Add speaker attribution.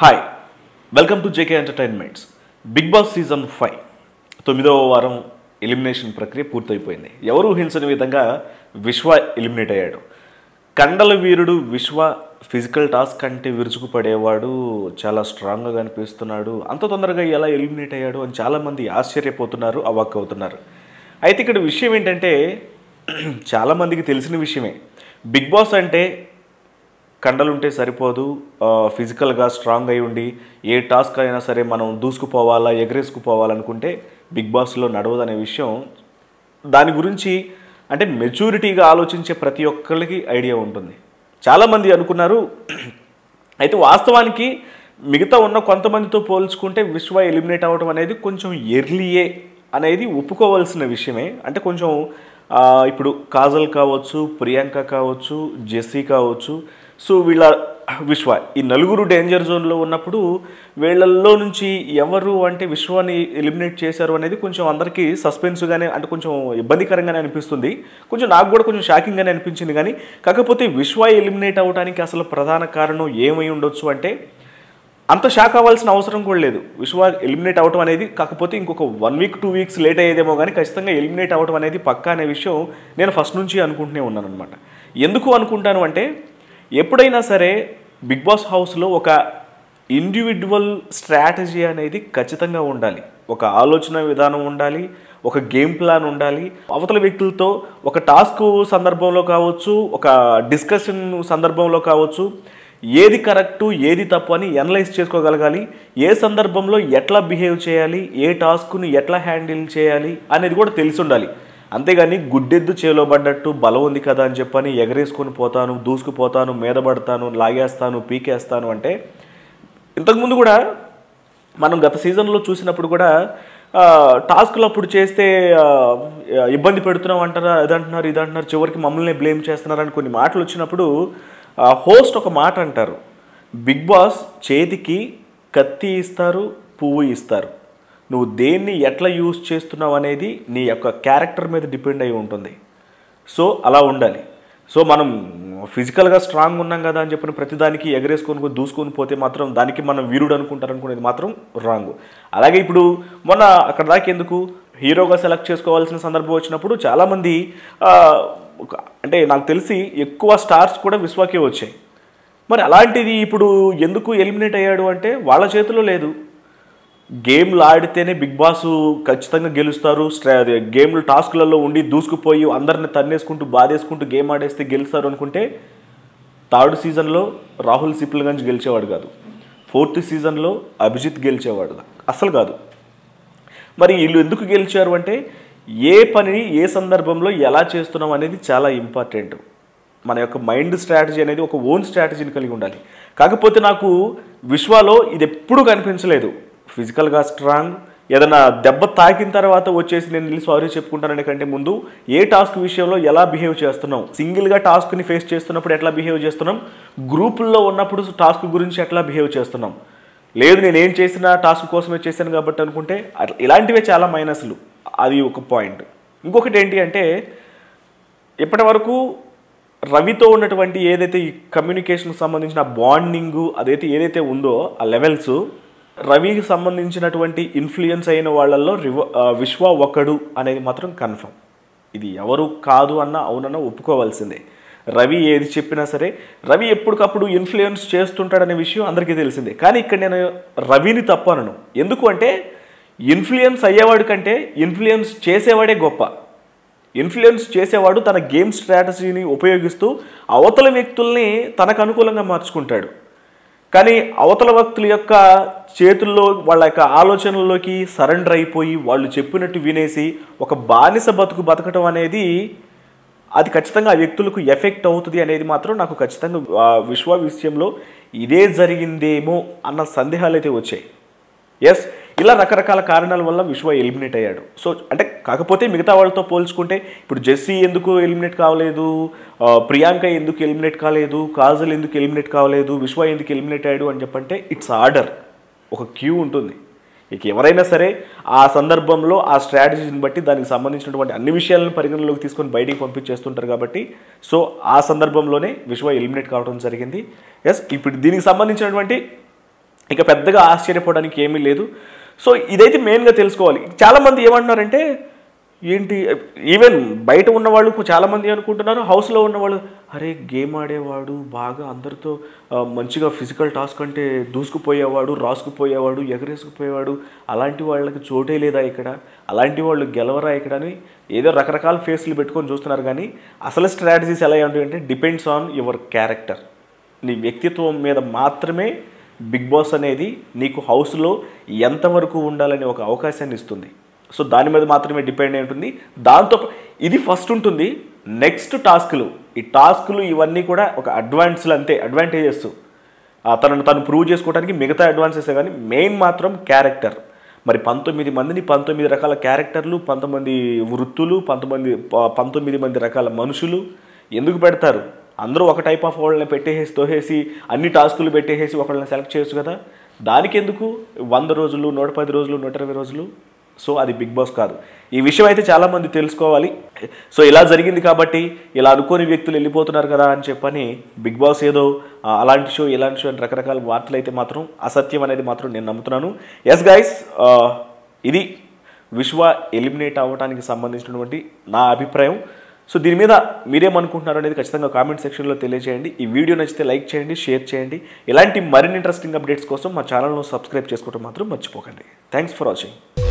Speaker 1: hi welcome to JK entertainments big boss season five తొమ్మిదవ వారం elimination ప్రక్రియ పూర్తయిపోయింది ఎవరు ఊహించని విధంగా విశ్వ ఎలిమినేట్ అయ్యాడు కండల వీరుడు విశ్వ ఫిజికల్ టాస్క్ అంటే విరుచుకుపడేవాడు చాలా స్ట్రాంగ్గా కనిపిస్తున్నాడు అంత తొందరగా ఎలా ఎలిమినేట్ అయ్యాడు అని చాలామంది ఆశ్చర్యపోతున్నారు అవాక్ అవుతున్నారు అయితే ఇక్కడ విషయం ఏంటంటే చాలామందికి తెలిసిన విషయమే బిగ్ బాస్ అంటే కండలుంటే సరిపోదు ఆ, ఫిజికల్గా స్ట్రాంగ్ అయి ఉండి ఏ టాస్క్ అయినా సరే మనం దూసుకుపోవాలా ఎగరేసుకుపోవాలనుకుంటే బిగ్ బాస్లో నడవదనే విషయం దాని గురించి అంటే మెచ్యూరిటీగా ఆలోచించే ప్రతి ఒక్కరికి ఐడియా ఉంటుంది చాలామంది అనుకున్నారు అయితే వాస్తవానికి మిగతా ఉన్న కొంతమందితో పోల్చుకుంటే విశ్వ ఎలిమినేట్ అవ్వడం అనేది కొంచెం ఎర్లీయే అనేది ఒప్పుకోవాల్సిన విషయమే అంటే కొంచెం ఆ, ఇప్పుడు కాజల్ కావచ్చు ప్రియాంక కావచ్చు జెస్సీ కావచ్చు సో వీళ్ళ విశ్వ ఈ నలుగురు డేంజర్ జోన్లో ఉన్నప్పుడు వీళ్ళల్లో నుంచి ఎవరు అంటే విశ్వాన్ని ఎలిమినేట్ చేశారు అనేది కొంచెం అందరికీ సస్పెన్స్గానే అంటే కొంచెం ఇబ్బందికరంగానే అనిపిస్తుంది కొంచెం నాకు కూడా కొంచెం షాకింగ్గానే అనిపించింది కానీ కాకపోతే విశ్వ ఎలిమినేట్ అవ్వడానికి అసలు ప్రధాన కారణం ఏమై ఉండొచ్చు అంటే అంత షాక్ అవ్వాల్సిన అవసరం కూడా లేదు విశ్వ ఎలిమినేట్ అవ్వటం అనేది కాకపోతే ఇంకొక one week two weeks late అయ్యేదేమో కానీ ఖచ్చితంగా ఎలిమినేట్ అవ్వటం అనేది పక్కా అనే విషయం నేను ఫస్ట్ నుంచి అనుకుంటూనే ఉన్నాను అనమాట ఎందుకు అనుకుంటాను అంటే ఎప్పుడైనా సరే బిగ్ బాస్ హౌస్లో ఒక ఇండివిజువల్ స్ట్రాటజీ అనేది ఖచ్చితంగా ఉండాలి ఒక ఆలోచన విధానం ఉండాలి ఒక గేమ్ ప్లాన్ ఉండాలి అవతల వ్యక్తులతో ఒక టాస్క్ సందర్భంలో కావచ్చు ఒక డిస్కషన్ సందర్భంలో కావచ్చు ఏది కరెక్టు ఏది తప్పు అని అనలైజ్ చేసుకోగలగాలి ఏ సందర్భంలో ఎట్లా బిహేవ్ చేయాలి ఏ టాస్క్ను ఎట్లా హ్యాండిల్ చేయాలి అనేది కూడా తెలిసి ఉండాలి అంతేగాని గుడ్డెద్దు చేలో పడ్డట్టు బలం ఉంది కదా అని చెప్పని ఎగరేసుకొని పోతాను దూసుకుపోతాను మీద పడతాను లాగేస్తాను పీకేస్తాను అంటే ఇంతకుముందు కూడా మనం గత సీజన్లో చూసినప్పుడు కూడా ఆ, టాస్క్లు అప్పుడు చేస్తే ఆ, ఇబ్బంది పెడుతున్నాం అంటారా ఇదంటున్నారు ఇదంటున్నారు చివరికి మమ్మల్ని బ్లేమ్ చేస్తున్నారని కొన్ని మాటలు వచ్చినప్పుడు హోస్ట్ ఒక మాట అంటారు బిగ్ బాస్ చేతికి కత్తి ఇస్తారు పువ్వు ఇస్తారు నువ్వు దేన్ని ఎట్లా యూజ్ చేస్తున్నావు అనేది నీ యొక్క క్యారెక్టర్ మీద డిపెండ్ అయి ఉంటుంది సో అలా ఉండాలి సో మనం ఫిజికల్గా స్ట్రాంగ్ ఉన్నాం కదా అని చెప్పిన ప్రతిదానికి ఎగరేసుకొని దూసుకొని పోతే మాత్రం దానికి మనం వీరుడు అనుకుంటారు అనుకునేది మాత్రం రాంగ్ అలాగే ఇప్పుడు మొన్న అక్కడ దాకా ఎందుకు హీరోగా సెలెక్ట్ చేసుకోవాల్సిన సందర్భం వచ్చినప్పుడు చాలామంది ఆ, ఒక- అంటే నాకు తెలిసి ఎక్కువ స్టార్స్ కూడా విశ్వాకే వచ్చాయి మరి అలాంటిది ఇప్పుడు ఎందుకు ఎలిమినేట్ అయ్యాడు అంటే వాళ్ళ చేతిలో లేదు గేమ్లు ఆడితేనే బిగ్ బాస్ ఖచ్చితంగా గెలుస్తారు స్ట్రా అదే గేమ్లు టాస్క్లలో ఉండి దూసుకుపోయి అందరిని తన్నేసుకుంటూ బాధేసుకుంటూ గేమ్ ఆడేస్తే గెలుస్తారు అనుకుంటే థర్డ్ సీజన్లో రాహుల్ సిప్లగంజ్ గెలిచేవాడు కాదు ఫోర్త్ సీజన్లో అభిజిత్ గెలిచేవాడు అసలు కాదు మరి వీళ్ళు ఎందుకు గెలిచారు అంటే ఏ పనిని ఏ సందర్భంలో ఎలా చేస్తున్నాం అనేది చాలా ఇంపార్టెంట్ మన యొక్క మైండ్ స్ట్రాటజీ అనేది ఒక ఓన్ స్ట్రాటజీని కలిగి ఉండాలి కాకపోతే నాకు విశ్వాలో ఇది ఎప్పుడూ కనిపించలేదు ఫిజికల్గా స్ట్రాంగ్ ఏదైనా దెబ్బ తాకిన తర్వాత వచ్చేసి నేను వెళ్ళి సారీ చెప్పుకుంటాననే కంటే ముందు ఏ టాస్క్ విషయంలో ఎలా బిహేవ్ చేస్తున్నాం సింగిల్గా టాస్క్ని ఫేస్ చేస్తున్నప్పుడు ఎట్లా బిహేవ్ చేస్తున్నాం గ్రూపుల్లో ఉన్నప్పుడు టాస్క్ గురించి ఎట్లా బిహేవ్ చేస్తున్నాం లేదు నేను ఏం చేసినా టాస్క్ కోసమే చేశాను కాబట్టి అనుకుంటే అట్లా ఇలాంటివే చాలా మైనస్లు అది ఒక పాయింట్ ఇంకొకటి ఏంటి అంటే ఇప్పటి వరకు రవితో ఉన్నటువంటి ఏదైతే ఈ కమ్యూనికేషన్కి సంబంధించిన బాండింగ్ అదైతే ఏదైతే ఉందో ఆ లెవెల్స్ రవికి సంబంధించినటువంటి ఇన్ఫ్లుయెన్స్ అయిన వాళ్ళల్లో రివ ఆ, విశ్వ ఒకడు అనేది మాత్రం కన్ఫర్మ్ ఇది ఎవరు కాదు అన్న అవునన్న ఒప్పుకోవాల్సిందే రవి ఏది చెప్పినా సరే రవి ఎప్పటికప్పుడు ఇన్ఫ్లుయెన్స్ చేస్తుంటాడనే విషయం అందరికీ తెలిసిందే కానీ ఇక్కడ నేను రవిని తప్పు అనను ఎందుకు అంటే ఇన్ఫ్లుయెన్స్ అయ్యేవాడి కంటే ఇన్ఫ్లుయెన్స్ చేసేవాడే గొప్ప ఇన్ఫ్లుయెన్స్ చేసేవాడు తన గేమ్ స్ట్రాటజీని ఉపయోగిస్తూ అవతల వ్యక్తుల్ని తనకు అనుకూలంగా మార్చుకుంటాడు కానీ అవతల వ్యక్తుల యొక్క చేతుల్లో వాళ్ళ యొక్క ఆలోచనల్లోకి సరెండర్ అయిపోయి వాళ్ళు చెప్పినట్టు వినేసి ఒక బానిస బతుకు బతకటం అనేది అది ఖచ్చితంగా ఆ వ్యక్తులకు ఎఫెక్ట్ అవుతుంది అనేది మాత్రం నాకు ఖచ్చితంగా ఆ, విశ్వ విషయంలో ఇదే జరిగిందేమో అన్న సందేహాలు అయితే వచ్చాయి ఎస్ ఇలా రకరకాల కారణాల వల్ల విశ్వ ఎలిమినేట్ అయ్యాడు సో అంటే కాకపోతే మిగతా వాళ్ళతో పోల్చుకుంటే ఇప్పుడు జెస్సీ ఎందుకు ఎలిమినేట్ కావలేదు ఆ, ప్రియాంక ఎందుకు ఎలిమినేట్ కాలేదు కాజల్ ఎందుకు ఎలిమినేట్ కావలేదు విశ్వ ఎందుకు ఎలిమినేట్ అయ్యాడు అని చెప్పంటే ఇట్స్ ఆర్డర్ ఒక క్యూ ఉంటుంది ఇక ఎవరైనా సరే ఆ సందర్భంలో ఆ స్ట్రాటజీని బట్టి దానికి సంబంధించినటువంటి అన్ని విషయాలను పరిగణలోకి తీసుకొని బయటికి పంపించేస్తుంటారు కాబట్టి సో ఆ సందర్భంలోనే విశ్వ ఎలిమినేట్ కావడం జరిగింది ఎస్ ఇప్పుడు దీనికి సంబంధించినటువంటి ఇక పెద్దగా ఆశ్చర్యపోవడానికి ఏమీ లేదు సో ఇదైతే మెయిన్గా తెలుసుకోవాలి చాలామంది ఏమంటున్నారంటే ఏంటి ఈవెన్ బయట ఉన్నవాళ్ళు చాలామంది అనుకుంటున్నారు హౌస్లో ఉన్నవాళ్ళు అరే గేమ్ ఆడేవాడు బాగా అందరితో ఆ, మంచిగా ఫిజికల్ టాస్క్ అంటే దూసుకుపోయేవాడు రాసుకుపోయేవాడు ఎగరేసుకుపోయేవాడు అలాంటి వాళ్ళకి చోటే లేదా ఇక్కడ అలాంటి వాళ్ళు గెలవరా ఇక్కడ అని ఏదో రకరకాల ఫేస్లు పెట్టుకొని చూస్తున్నారు కానీ అసలు స్ట్రాటజీస్ ఎలా ఉంటాయంటే డిపెండ్స్ ఆన్ యువర్ క్యారెక్టర్ నీ వ్యక్తిత్వం మీద మాత్రమే బిగ్ బాస్ అనేది నీకు హౌస్లో ఎంతవరకు ఉండాలనే ఒక అవకాశాన్ని ఇస్తుంది సో దాని మీద మాత్రమే డిపెండ్ అయి ఉంటుంది దాంతో పా- ఇది ఫస్ట్ ఉంటుంది నెక్స్ట్ టాస్క్లు ఈ టాస్క్లు ఇవన్నీ కూడా ఒక అడ్వాన్స్లు అంతే అడ్వాంటేజెస్ తనను తను ప్రూవ్ చేసుకోవడానికి మిగతా అడ్వాన్సెస్ కానీ మెయిన్ మాత్రం క్యారెక్టర్ మరి పంతొమ్మిది మందిని పంతొమ్మిది రకాల క్యారెక్టర్లు పంతొమ్మిది వృత్తులు పంతొమ్మిది ప- పంతొమ్మిది మంది రకాల మనుషులు ఎందుకు పెడతారు అందరూ ఒక టైప్ ఆఫ్ వాళ్ళని పెట్టేసి తోసేసి అన్ని టాస్కులు పెట్టేసి ఒకళ్ళని సెలెక్ట్ చేయొచ్చు కదా దానికి ఎందుకు వంద రోజులు నూట పది రోజులు నూట ఇరవై రోజులు సో అది బిగ్ బాస్ కాదు ఈ విషయం అయితే చాలామంది తెలుసుకోవాలి సో ఇలా జరిగింది కాబట్టి ఇలా అనుకోని వ్యక్తులు వెళ్ళిపోతున్నారు కదా అని చెప్పని బిగ్ బాస్ ఏదో ఆ, అలాంటి షో ఇలాంటి షో అని రకరకాల వార్తలు అయితే మాత్రం అసత్యం అనేది మాత్రం నేను నమ్ముతున్నాను ఎస్ గైస్ ఇది విశ్వ ఎలిమినేట్ అవ్వడానికి సంబంధించినటువంటి నా అభిప్రాయం సో దీని మీద మీరేమనుకుంటున్నారు అనేది ఖచ్చితంగా కామెంట్ సెక్షన్లో తెలియజేయండి ఈ వీడియో నచ్చితే లైక్ చేయండి షేర్ చేయండి ఇలాంటి మరిన్ని ఇంట్రెస్టింగ్ అప్డేట్స్ కోసం మా ఛానల్ను సబ్స్క్రైబ్ చేసుకోవడం మాత్రం మర్చిపోకండి థ్యాంక్స్ ఫర్ వాచింగ్